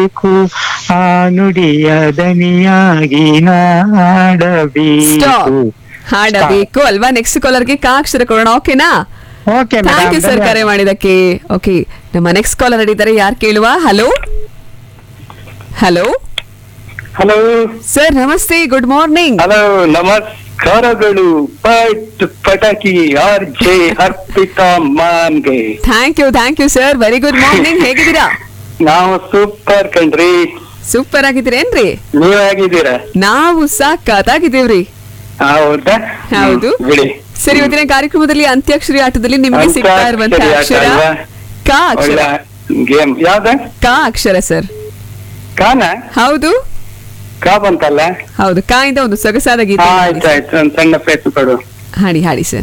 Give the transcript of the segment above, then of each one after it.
ಹಾಡಬೇಕು ಆ ನುಡಿಯ ದನಿಯಾಗಿ ಸ್ಟಾಪ್ ಹಾಡಬೇಕು ಹಾಡಬೇಕು ಅಲ್ವಾ ನೆಕ್ಸ್ಟ್ ಕಾಲರ್ಗೆ ಕಾ ಅಕ್ಷರ ಕೊಡೋಣ ಓಕೆನಾ ಓಕೆ ಥ್ಯಾಂಕ್ ಯು ಸರ್ ಕರೆ ಮಾಡಿದಕ್ಕೆ ಓಕೆ ನಮ್ಮ ನೆಕ್ಸ್ಟ್ ಕಾಲರ್ ಹಿಡಿತಾರೆ ಯಾರು ಕೇಳುವ ಹಲೋ ಹಲೋ ಹಲೋ ಸರ್ ನಮಸ್ತೆ ಗುಡ್ ಮಾರ್ನಿಂಗ್ ಹಲೋ ನಮಸ್ಕಾರಗಳು ಪಟ್ ಪಟಾಕಿ ಆರ್ ಜೆ ಅರ್ಪಿತಾ ಮಾನ್ಗೆ thank you thank you sir very good morning ಹೇಗಿದ್ದೀರಾ ನಾವು ಸೂಪರ್ ಕಣ್ರಿ ಸೂಪರ್ ಆಗಿದ್ದೀರೇನ್ರಿ ನೀವ್ ಹೇಗಿದ್ದೀರಾ ನಾವು ಸಾಕಾಗಿದ್ದೀವ್ರಿ ಹೌದಾ ಹೌದು ಹ್ಮ್, ಬಿಡಿ ಸರಿ ಇವತ್ತಿನ ಕಾರ್ಯಕ್ರಮದಲ್ಲಿ ಅಂತ್ಯಾಕ್ಷರಿ ಆಟದಲ್ಲಿ ನಿಮಗೆ ಸಿಗ್ತಾ ಇರುವಂತಹ ಅಂತ್ಯಾಕ್ಷರಿ ಆಟ ಅಕ್ಷರ ಅಲ್ವಾ? ಕ ಅಕ್ಷರ ಒಳ್ಳೆ ಗೇಮ್ ಯಾವ್ದ ಕ ಅಕ್ಷರ ಸರ್ ಕಾನ ಹೌದು ಕಾ ಬಂತಲ್ಲ ಹೌದು ಕ ಇಂದ ಒಂದು ಸೊಗಸಾದ ಗೀತೆ ಹಾ ಆಯ್ತು ಆಯ್ತು ಒಂದ್ ಸಣ್ಣ ಪ್ರಯತ್ನ ಕೊಡು ಹಾಡಿ ಹಾಡಿ ಸರ್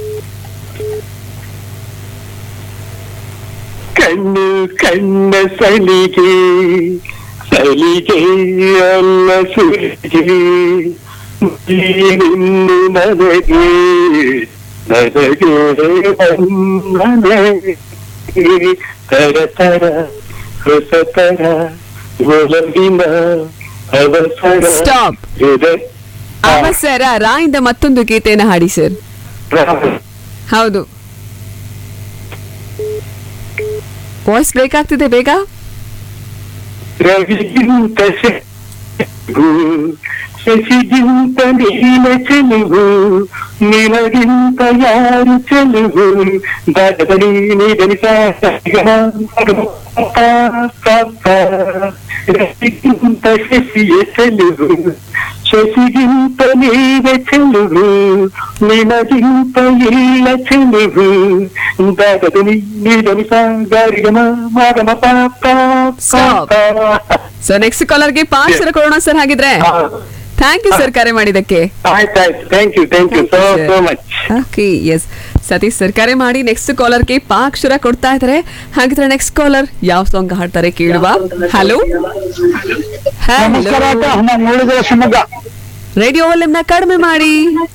ಕಣ್ಣು ಕಣ್ಣ ಸಲಿಗೆ ಸಲಿಗೆ ಅಲ್ಲ ಸುಲಿಗೆ ನೀನು ನನಗೆ ನನಗೆ ನನಗೆ ತರ ತರ ಹೊಸ ತರ ಒಲವಿನ ಅವಸರ Stop. ಇದೆ. ಆ, ಅವಸರ ರಾ ಇಂದ ಮತ್ತೊಂದು ಗೀತೆಯನ್ನು ಹಾಡಿ ಸರ್ ಹೌದು ವಾಯ್ಸ್ ಬ್ರೇಕ್ ಆಗ್ತಿದೆ ಬೇಗ ರವಿಗಿಂತ ಶೆಲುವು, ಶಶಿಗಿಂತ ನೀಲ ಚೆಲುವು ನಿನಗಿಂತ ಯಾರು ಚೆಲುವು ದಾಟದಲ್ಲಿ ನೀಡಲಿ ರವಿಗಿಂತ ಶಶಿಯ ಚೆಲುವು ಶಶಿಗಿಂತ ನೀರ ಚೆಲುವು ನಿನಗಿಂತ ಇಲ್ಲ ಚೆಲುವು ದಾಟದಲ್ಲಿ ನೀಡಲಿ ಸಾಗರಿಗಮ ಮಾಗಮ ಪಾಪ Stop. ಸೊ ನೆಕ್ಸ್ಟ್ ಕಾಲರ್ಗೆ ಪಾಂಚ್ ಸರ ಕೊಡೋಣ ಸರ್ ಹಾಗಿದ್ರೆ ಥ್ಯಾಂಕ್ ಯು ಸರ್ ಕರೆ ಮಾಡಿದಕ್ಕೆ ಆಯ್ತಾಯ್ತು thank you thank you so so much okay yes Satish sir ಕರೆ ಮಾಡಿ ನೆಕ್ಸ್ಟ್ ಕಾಲರ್ಗೆ ಪಾ ಅಕ್ಷರ ಕೊಡ್ತಾ ಇದ್ದಾರೆ ಹಾಗಿದ್ರೆ ನೆಕ್ಸ್ಟ್ ಕಾಲರ್ ಯಾವ ಸಾಂಗ್ ಹಾಡ್ತಾರೆ ಕೇಳುವ ಹಲೋ ನಮಸ್ಕಾರ ಅಕ್ಕ. ನಾನು ಮುಳುಗುವ ಶಿವಮೊಗ್ಗ ರೇಡಿಯೋ ವಾಲ್ಯೂಮ್ನ ಕಡಿಮೆ ಮಾಡಿ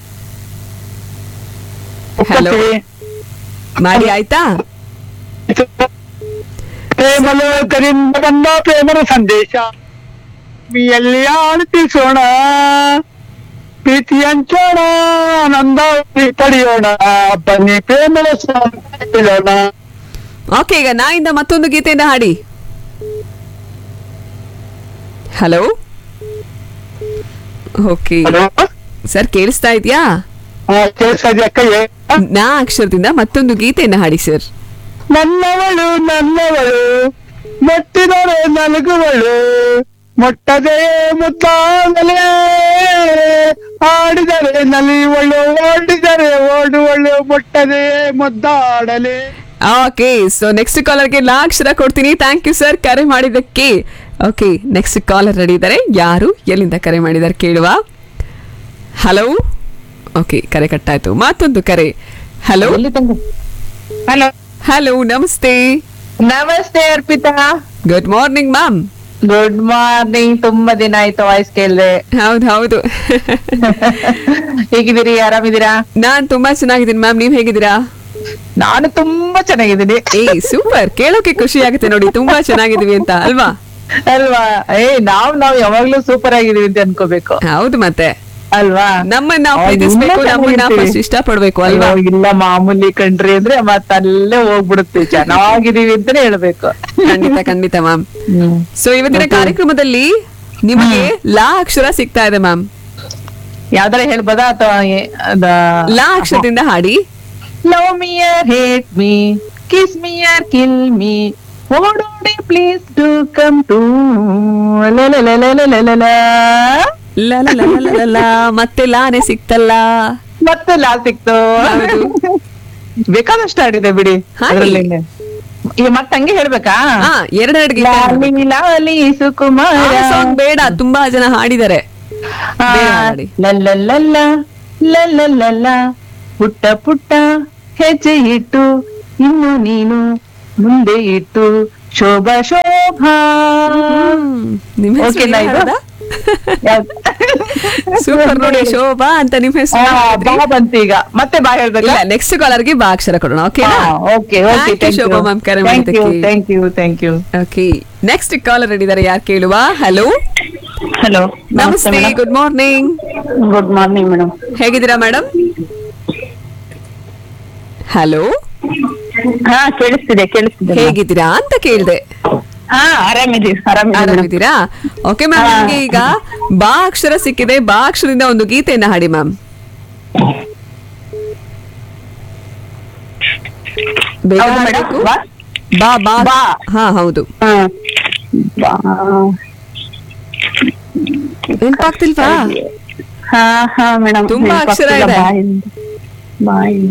ಹಲೋ ಮಾಡಿ ಆಯ್ತಾ ಪ್ರೇಮಲೋಕರಿಂದ ಬಂದ ಪ್ರೇಮದ ಸಂದೇಶ ಎಲ್ಲಿ ಆಳುತ್ತಿಸೋಣ ಪ್ರೀತಿ ಹಂಚೋಣ ಆನಂದ ಪಡೆಯೋಣ ಬನ್ನಿ ಪ್ರೇಮದ ಹೇಳೋಣ ಓಕೆ ಈಗ ನಾಯಿಂದ ಮತ್ತೊಂದು ಗೀತೆಯಿಂದ ಹಾಡಿ ಹಲೋ ಓಕೆ ಹಲೋ ಸರ್ ಕೇಳಿಸ್ತಾ ಇದೆಯಾ ಕೇಳಿಸ್ತಾ ಇದೆಯಾ ಅಕ್ಕ ಏ? ನಾ ಅಕ್ಷರದಿಂದ ಮತ್ತೊಂದು ಗೀತೆಯನ್ನು ಹಾಡಿ ಸರ್ ನನ್ನವಳು ನನ್ನವಳು ಮೆಟ್ಟಿದರೆ ನಲಗುವಳು ಮೊಟ್ಟದೆ ಮುದ್ದಾಗಲೇ ಆಡಿದರೆ ನಲಿಯುವಳು ಓಡಿದರೆ ಓಡುವಳು ಮೊಟ್ಟದೆ ಮುದ್ದಾಡಲೆ ಓಕೆ ಸೊ ನೆಕ್ಸ್ಟ್ ಕಾಲರ್ಗೆ ನಾ ಅಕ್ಷರ ಕೊಡ್ತೀನಿ ಥ್ಯಾಂಕ್ ಯು ಸರ್ ಕರೆ ಮಾಡಿದ್ದಕ್ಕೆ ಓಕೆ ನೆಕ್ಸ್ಟ್ ಕಾಲರ್ ರೆಡಿ ಇದ್ದಾರೆ ಯಾರು ಎಲ್ಲಿಂದ ಕರೆ ಮಾಡಿದ್ದಾರೆ ಕೇಳುವ ಹಲೋ ಓಕೆ ಕರೆ ಕಟ್ಟಾಯ್ತು ಮತ್ತೊಂದು ಕರೆ ಹಲೋ ಹಲೋ ಹಲೋ ನಮಸ್ತೆ ನಮಸ್ತೆ Arpita good morning ma'am good morning ತುಂಬಾ ದಿನ ಆಯ್ತು ವಾಯ್ಸ್ ಕೇಳ್ದೆ ಹೌದು ಹೌದು ಹೇಗಿದ್ದೀರಿ ಆರಾಮಿದ್ದೀರಾ ನಾನ್ ತುಂಬಾ ಚೆನ್ನಾಗಿದ್ದೀನಿ ಮ್ಯಾಮ್ ನೀವ್ ಹೇಗಿದ್ದೀರಾ ನಾನು ತುಂಬಾ ಚೆನ್ನಾಗಿದ್ದೀನಿ ಏ ಸೂಪರ್ ಕೇಳೋಕೆ ಖುಷಿ ಆಗುತ್ತೆ ನೋಡಿ ತುಂಬಾ ಚೆನ್ನಾಗಿದೀವಿ ಅಂತ ಅಲ್ವಾ ಅಲ್ವಾ ಏ ನಾವ್ ನಾವ್ ಯಾವಾಗ್ಲೂ ಸೂಪರ್ ಆಗಿದೀವಿ ಅಂತ ಅನ್ಕೋಬೇಕು ಹೌದು ಮತ್ತೆ ಅಲ್ವಾ ನಮ್ಮನ್ನ ನಾವು ಆ, ಪ್ರೀತಿಸ್ಬೇಕು ಇನ್ನೂ ನಮ್ಮನ್ನ ಚೆನ್ನಾಗಿರ್ತೀವಿ. ಫಸ್ಟ್ ಇಷ್ಟಪಡ್ಬೇಕು ಅಲ್ವಾ ಅಯ್ಯೋ, ಇಲ್ಲ ಮಾಮೂಲಿ ಕಣ್ರಿ ಅಂದ್ರೆ ಮತ್ತ ಅಲ್ಲೇ ಹೋಗ್ಬಿಡುತ್ತೆ ಚೆನ್ನಾಗಿದೀವಿ ಅಂತಾನೆ ಹೇಳ್ಬೇಕು ಖಂಡಿತ ಖಂಡಿತ ಮ್ಯಾಮ್ ಹ್ಮ್. ಸೊ ಇವತ್ತಿನ ಕಾರ್ಯಕ್ರಮದಲ್ಲಿ ನಿಮಗೆ ಲಾ ಅಕ್ಷರ ಸಿಗ್ತಾ ಇದೆ ಮ್ಯಾಮ್ ಯಾವ್ದಾರ ಹೇಳ್ಬೋದಾ ಅಥವಾ ಲಾ ಅಕ್ಷರದಿಂದ ಹಾಡಿ love me or hate me kiss me or kill me ಓಡೋಡಿ ಪ್ಲೀಸ್ ಟು ಕಮ್ ಟು ಲ ಲ ಲ ಲ ಲ ಲ ಲ. ಮತ್ತೆ ಲಾನೆ ಸಿಕ್ತಲ್ಲ ಮತ್ತೆ ಲಾ ಸಿಕ್ತು ಹೌದು. ಬೇಕಾದಷ್ಟು ಆಡಿದೆ ಬಿಡಿ ಹಾಡಿ. ಅದ್ರಲ್ಲಿ ಈಗ ಮತ್ತೆ ಹಂಗೆ ಹೇಳ್ಬೇಕಾ ಹಾ ಎರಡೆರಡು ಗೀತೆ ಲಾಲಿ ಲಾಲಿ ಸುಕುಮಾರ ಸಾಂಗ್ ಬೇಡ ತುಂಬಾ ಜನ ಹಾಡಿದ್ದಾರೆ ಆ, ಬೇಡ ಹಾಡಿ. ಲಲ್ಲಲ್ಲಲ್ಲ, ಲಲ್ಲಲ್ಲಲ್ಲ, ಪುಟ್ಟ ಪುಟ್ಟ ಹೆಜ್ಜೆ ಇಟ್ಟು ಇನ್ನು ನೀನು ಮುಂದೆ ಇಟ್ಟು ಶೋಭಾ ಶೋಭಾ ನಿಮ್ ಹೆಸ್ರು ಓಕೆನಾ ಏನ್ ಇದು? ಹಾಡೋದಾ? ಯಾವ್ದು? ಸೂಪರ್ ನೋಡಿ ಶೋಭಾ ಅಂತ ನಿಮ್ಮ ಆ, ಹೆಸರು ಬಾ ಬಂತು ಈಗ ಮತ್ತೆ ಬಾ ಹೇಳ್ಬೇಕಾ ಇಲ್ಲ ನೆಕ್ಸ್ಟ್ ಕಾಲರ್ಗೆ ಬಾ ಅಕ್ಷರ ಕೊಡೋಣ ಓಕೆನಾ okay okay Thank you, Shobha ma'am ಕರೆ ಥ್ಯಾಂಕ್ ಯು ಮಾಡಿದ್ದಕ್ಕೆ thank you thank you okay next caller ಹಿಡಿದಾರೆ ಯಾರು ಕೇಳುವ ಹಲೋ ಹಲೋ ನಮಸ್ತೆ good morning good morning madam ಹೇಗಿದ್ದೀರಾ ಮೇಡಮ್ ಹಲೋ ಹಾ ಕೇಳಿಸ್ತಿದೆ ಕೇಳಿಸ್ತಿದೆ ಹೇಗಿದ್ದೀರಾ ಅಂತ ಕೇಳಿದೆ ಹಾ ಆರಾಮಿದ್ದೀವಿ ಆರಾಮಿದ್ದೀವಿ ಮೇಡಮ್ ಆರಾಮಿದ್ದೀರಾ ಓಕೆ ಮ್ಯಾಮ್ ನಿಮ್ಗೆ ಈಗ ಬಾ ಅಕ್ಷರ ಸಿಕ್ಕಿದೆ ಬಾ ಅಕ್ಷರದಿಂದ ಒಂದು ಗೀತೆಯನ್ನ ಹಾಡಿ ಮ್ಯಾಮ್ ಬೇಗ ಹೌದು ಮೇಡಮ್ ಹಾಡ್ಬೇಕು. ಬಾ ಬಾ ಬಾ ಬಾ. ಹಾ ಹೌದು ಹಾ ಬಾ ನೆನ್ಪಾಗ್ತಿಲ್ವಾ ಹಾ ಹಾ ಮೇಡಮ್ ತುಂಬಾ ಅಕ್ಷರ ಇದೆ. ಬಾಯಿ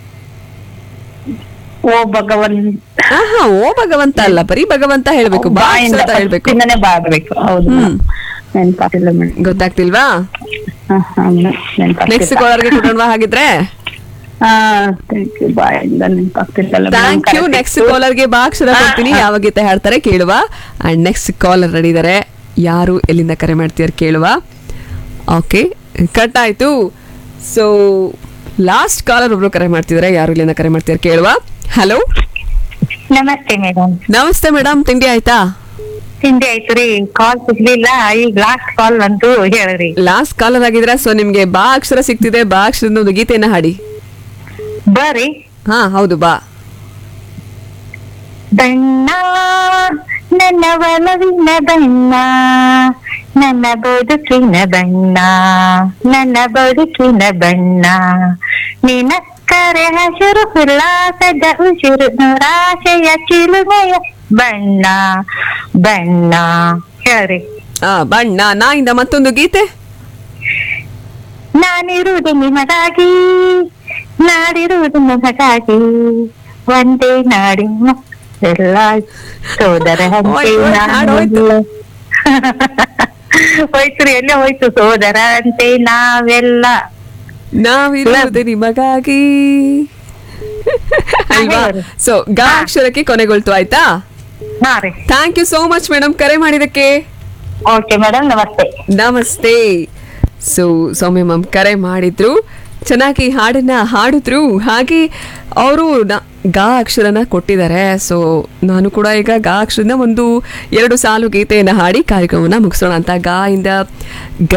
ಓ ಭಗವನ್ ಹಾ ಹಾ ಓ ಭಗವಂತ ಅಲ್ಲ ಬರೀ ಭಗವಂತ ಹೇಳ್ಬೇಕು ಬಾ ಅಕ್ಷರ ಅಂತ ಹೇಳ್ಬೇಕು ಇಂದನೇ ಬಾಡ್ಬೇಕು ಹೌದು ಹ್ಮ್. ನೆನ್ಪಾತಿಲ್ಲ ಮೇಡಮ್ ಗೊತ್ತಾಗ್ತಿಲ್ವಾ ಹಾ ಹಾ ನೆಕ್ಸ್ಟ್ ನೆನ್ಪಾಗ್ತಿಲ್ಲ ಕಾಲರ್ಗೆ ಕೊಡೋಣ ಹಾಗಿದ್ರೆ ಹಾ ಥ್ಯಾಂಕ್ ಯು ಬಾಯಿಂದ ನೆನ್ಪಾಗ್ತಿಲ್ಲ ಥ್ಯಾಂಕ್ ಯು ನೆಕ್ಸ್ಟ್ ಕಾಲರ್ಗೆ ಬಾ ಅಕ್ಷರ ಕೊಡ್ತೀನಿ ಯಾವ ಗೀತೆ ಹಾಡ್ತಾರೆ ಕೇಳುವ ಅಂಡ್ ನೆಕ್ಸ್ಟ್ ಕಾಲರ್ ರೆಡಿದ್ದಾರೆ ಯಾರು ಎಲ್ಲಿಂದ ಕರೆ ಮಾಡ್ತೀರ ಕೇಳುವ ಓಕೆ ಕಟ್ ಆಯ್ತು ಸೊ ಲಾಸ್ಟ್ ಕಾಲರ್ ಒಬ್ರು ಕರೆ ಮಾಡ್ತಿದ್ದಾರೆ ಯಾರು ಇಲ್ಲಿಂದ ಕರೆ ಮಾಡ್ತೀರ ಕೇಳುವ ಹಲೋ ನಮಸ್ತೆ ಮೇಡಮ್ ನಮಸ್ತೆ ಮೇಡಮ್ ತಿಂಡಿ ಆಯ್ತಾ ತಿಂಡಿ ಆಯ್ತು ರೀ ಕಾಲ್ ಸಿಗ್ಲಿಲ್ಲ ಈಗ ಲಾಸ್ಟ್ ಕಾಲ್ ಬಂತು ಹೇಳ್ರಿ ಲಾಸ್ಟ್ ಕಾಲರ್ ಆಗಿದ್ರೆ ಸೊ ನಿಮ್ಗೆ ಬಾ ಅಕ್ಷರ ಸಿಗ್ತಿದೆ ಬಾ ಅಕ್ಷರದ ಒಂದು ಗೀತೆಯನ್ನ ಹಾಡಿ ಬರ್ರಿ ಹಾ ಹೌದು ಬಾ ಬಣ್ಣ ನನ್ನ ಒಲವಿನ ಬಣ್ಣ ನನ್ನ ಬದುಕಿನ ಬಣ್ಣ ನನ್ನ ಬದುಕಿನ ಬಣ್ಣ ನಿನಕ್ಕರೆ ಹಸಿರು ಉಲ್ಲಾಸದ ಉಸಿರು ನೂರಾಶೆಯ ಚಿಲುಮೆಯ ಬಣ್ಣ ಬಣ್ಣ ಹೇಳ್ರಿ ಆ ಬಣ್ಣ ನಾಯಿಂದ ಮತ್ತೊಂದು ಗೀತೆ ನಾನಿರುವುದು ನಿಮಗಾಗಿ ನಾಡಿರುವುದು ನಿಮಗಾಗಿ ಒಂದೇ ನಾಡಿನ ಎಲ್ಲ ಸೋದರ ಹಂತೆ ಓಯ್, ಓಯ್, ಹಾಡ್ ಹೋಯ್ತು. ಹೋಯ್ತು ರೀ ಎಲ್ಲೇ ಹೋಯ್ತು ಸೋದರ ಅಂತೆ ನಾವೆಲ್ಲ ನಾವಿರುವುದು ನಿಮಗಾಗಿ ಅಲ್ವಾ ಹೇಳು. ಸೊ ಗಾ ಅಕ್ಷರಕ್ಕೆ ಕೊನೆಗೊಳ್ತು ಆಯ್ತಾ ಹಾ ರೀ thank you so much madam ಕರೆ ಮಾಡಿದಕ್ಕೆ ಓಕೆ ಮೇಡಮ್ ನಮಸ್ತೆ ನಮಸ್ತೆ ಸೊ ಸೌಮ್ಯ ಮ್ಯಾಮ್ ಕರೆ ಮಾಡಿದ್ರು ಚೆನ್ನಾಗಿ ಹಾಡನ್ನ ಹಾಡಿದ್ರು ಹಾಗೆ ಅವರು ಗಾ ಅಕ್ಷರನ ಕೊಟ್ಟಿದ್ದಾರೆ ಸೊ ನಾನು ಕೂಡ ಈಗ ಗಾ ಅಕ್ಷರನ ಒಂದು ಎರಡು ಸಾಲು ಗೀತೆಯನ್ನು ಹಾಡಿ ಕಾರ್ಯಕ್ರಮವನ್ನು ಮುಗಿಸೋಣ ಅಂತ ಗಾ ಇಂದ ಗ